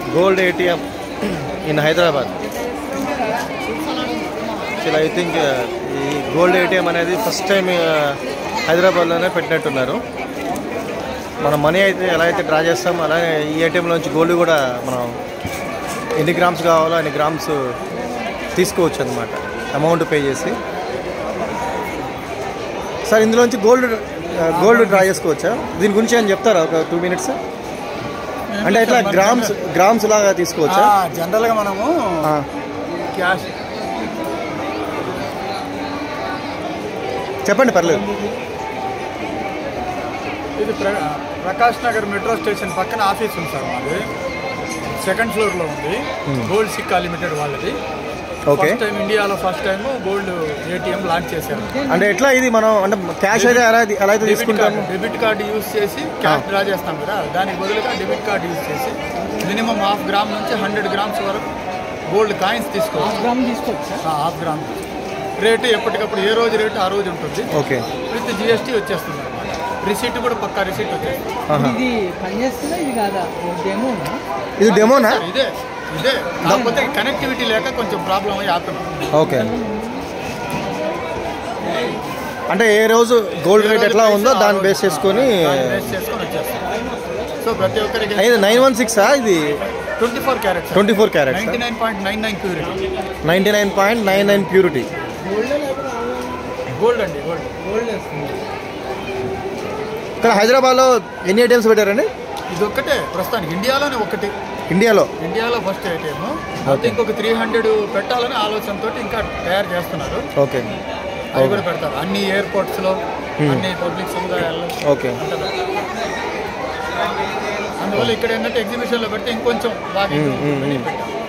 gold ATM in Hyderabad. Actual I think ఈ gold ATM అనేది first time హైదరాబాద్లోనే పెట్టినట్టున్నారు మన మనీ అయితే ఎలా అయితే డ్రా చేస్తాం అలాగే ఈ ఏటీఎంలోంచి గోల్డ్ కూడా మనం ఎన్ని గ్రామ్స్ కావాలో అన్ని గ్రామ్స్ తీసుకోవచ్చు అనమాట అమౌంట్ పే చేసి సార్ ఇందులోంచి గోల్డ్ గోల్డ్ డ్రా చేసుకోవచ్చా దీని గురించి అని చెప్తారా ఒక టూ మినిట్స్ అంటే ఇట్లా గ్రామ్స్ గ్రామ్స్ లాగా తీసుకోవచ్చా జనరల్గా మనము ఆ, క్యాష్ చెప్పండి పర్లేదు ఇది ప్ర- ప్రకాష్ నగర్ మెట్రో స్టేషన్ పక్కన ఆఫీస్ ఉంది సార్ మాది సెకండ్ ఫ్లోర్లో ఉంది గోల్డ్ సిక్కా లిమిటెడ్ వాళ్ళది ఓకే ఫస్ట్ టైం ఇండియాలో first time gold ATM launch చేశారు అంటే ఎట్లా ఇది మనం అంటే క్యాష్ అయితే ఎలా ఎలా అయితే డెబిట్ కార్డు తీసుకుంటాము డెబిట్ కార్డు యూజ్ చేసి క్యాష్ డ్రా చేస్తాం కదా దానికి బదులుగా డెబిట్ కార్డు యూజ్ చేసి మినిమం హాఫ్ గ్రామ్ నుంచి హండ్రెడ్ గ్రామ్స్ వరకు గోల్డ్ కాయిన్స్ తీసుకోవచ్చు గ్రామ్ తీసుకోవచ్చా ఆ, హాఫ్ గ్రామ్ రేటు ఎప్పటికప్పుడు ఏ రోజు రేటు ఆ రోజు ఉంటుంది ఓకే విత్ జిఎస్టీ వచ్చేస్తుంది అనమాట రిసీట్ కూడా పక్కా రిసీట్ వచ్చేస్తుంది ఆహా. ఇది పనిచేస్తుందా ఇది కాదా డెమో ఇది డెమోనా ఇదే ఇదే కాకపోతే కనెక్టివిటీ లేక కొంచెం ప్రాబ్లం అయ్యి ఆపడం ఓకే అంటే ఏ రోజు గోల్డ్ రేట్ ఎట్లా ఉందో దాన్ని బేస్ చేసుకొని బేస్ చేసుకొని వచ్చేస్తాం సో ప్రతి ఒక్కరికి ఇది నైన్ వన్ సిక్సా ఇది twenty four carats twenty four carats ninety nine point nine nine purity ninety nine point nine nine purity gold అండి గోల్డ్ గోల్డ్ వస్తుంది ఇక్కడ హైదరాబాద్లో ఎన్ని ఐటమ్స్ పెట్టారండి ఇది ఒక్కటే ప్రస్తుతానికి ఇండియాలోనే ఒకటి ఇండియాలో ఇండియాలో ఫస్ట్ ఐటమ్ అయితే ఇంకొక త్రీ హండ్రెడ్ పెట్టాలని ఆలోచనతో ఇంకా తయారు చేస్తున్నారు ఓకే అవి కూడా పెడతారు అన్ని ఎయిర్పోర్ట్స్ లో అన్ని పబ్లిక్ సముదాయాల్లో ఓకే అందువల్ల ఇక్కడ ఏంటంటే ఎగ్జిబిషన్ లో పెడితే ఇంకొంచెం బాగా మ్మ్, మ్మ్.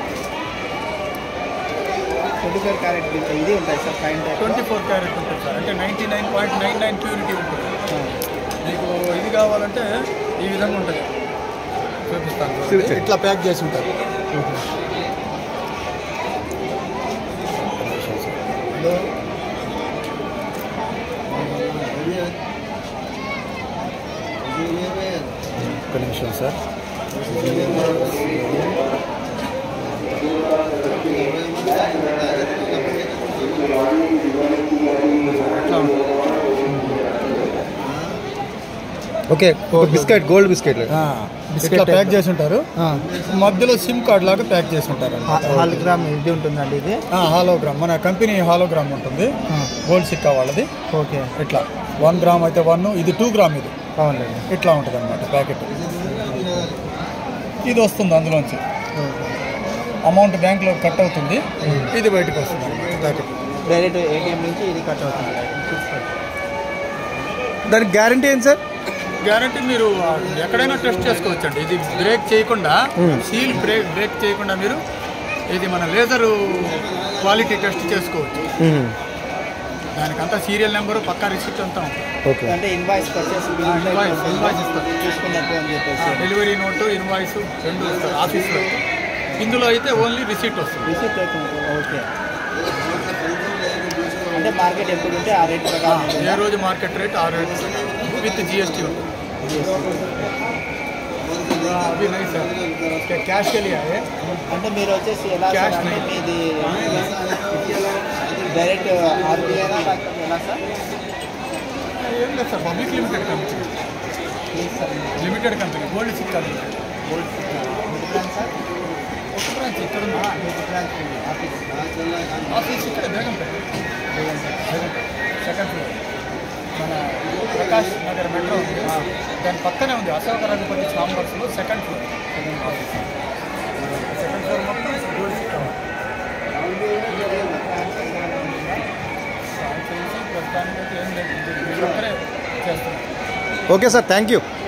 ట్వంటీ ఫోర్ క్యారెట్ ఇది ఉంటాయి sir fine twenty four carat ఉంటుంది సార్ అంటే ninety nine point nine nine purity ఉంటుంది మీకు ఇది కావాలంటే ఈ విధంగా ఉంటుంది చూపిస్తాను చూడండి. చూపించండి. ఇట్లా ప్యాక్ చేసి ఉంటారు ఒక నిమిషం సార్ ఓకే ఒక బిస్కెట్ గోల్డ్ బిస్కెట్ ఇట్లా ప్యాక్ చేసి ఉంటారు మధ్యలో సిమ్ కార్డ్ లాగా ప్యాక్ చేసి ఉంటారు హాలిగ్రామ్ ఇది ఉంటుందండి ఇది హాలోగ్రామ్ మన కంపెనీ హాలోగ్రామ్ ఉంటుంది గోల్డ్ సిక్కా వాళ్ళది ఓకే ఇట్లా వన్ గ్రామ్ అయితే వన్ ఇది టూ గ్రామ్ ఇది అవునండి ఇట్లా ఉంటుంది అనమాట ప్యాకెట్ ఇది వస్తుంది అందులోంచి అమౌంట్ బ్యాంక్లో కట్ అవుతుంది ఇది బయటకు వస్తుంది అన్నమాట ప్యాకెట్ డైరెక్ట్ ఏటీఎం నుంచి ఇది కట్ అవుతుంది దానికి గ్యారంటీ ఏంటి సార్ గ్యారంటీ మీరు ఎక్కడైనా టెస్ట్ చేసుకోవచ్చు అండి ఇది బ్రేక్ చేయకుండా సీల్ బ్రేక్ బ్రేక్ చేయకుండా మీరు ఇది మన లేజర్ క్వాలిటీ టెస్ట్ చేసుకోవచ్చు దానికంతా సీరియల్ నెంబరు పక్కా రిసిప్ట్ అంతా ఉంటుంది ఓకే అంటే ఇన్వాయిస్ వచ్చేసి ఇన్వాయిస్ ఇన్వాయిస్ ఇస్తారు చూసుకున్నట్టు అని చెప్పేసి డెలివరీ నోటు ఇన్వాయిస్ రెండు ఇస్తారు ఆఫీస్లో ఇందులో అయితే ఓన్లీ రిసిప్ట్ వస్తుంది రిసీప్ట్ అవుతుంది ఓకే అంటే మార్కెట్ ఎప్పుడు ఉంటే ఆ రేట్ ప్రకారం ఏ రోజు మార్కెట్ రేట్ ఆ రేట్ విత్ జిఎస్టీ ఉంటుంది అవి నై సార్ క్యాష్ के लिए आए అంటే మీరు వచ్చేసి ఎలా Cash సార్ అంటే नहीं. మీది డైరెక్ట్ ఆర్బీఐ ఎలా సార్ ఏం లేదు sir public limited company please sir limited company gold Sikka limited gold మీకు ప్లాన్ సార్ ఒక బ్రాంచ్ ఇక్కడ ఉందా మీకు ప్లాన్ ఆఫీస్ ఆఫీస్ ఇక్కడ బేగంపేట బేగంపేట సెకండ్ ఫ్లోర్ మన ప్రకాష్ నగర్ మెట్రో ఉంది దాని పక్కనే ఉంది అశోకరాజపతి చాంబర్స్లో second floor office second floor మొత్తం గోల్డ్ సిక్కా ప్రస్తుతానికి అయితే ఏం లేదు ఇది ఒక్కరే చేస్తున్నారు ఓకే సార్ థ్యాంక్ యూ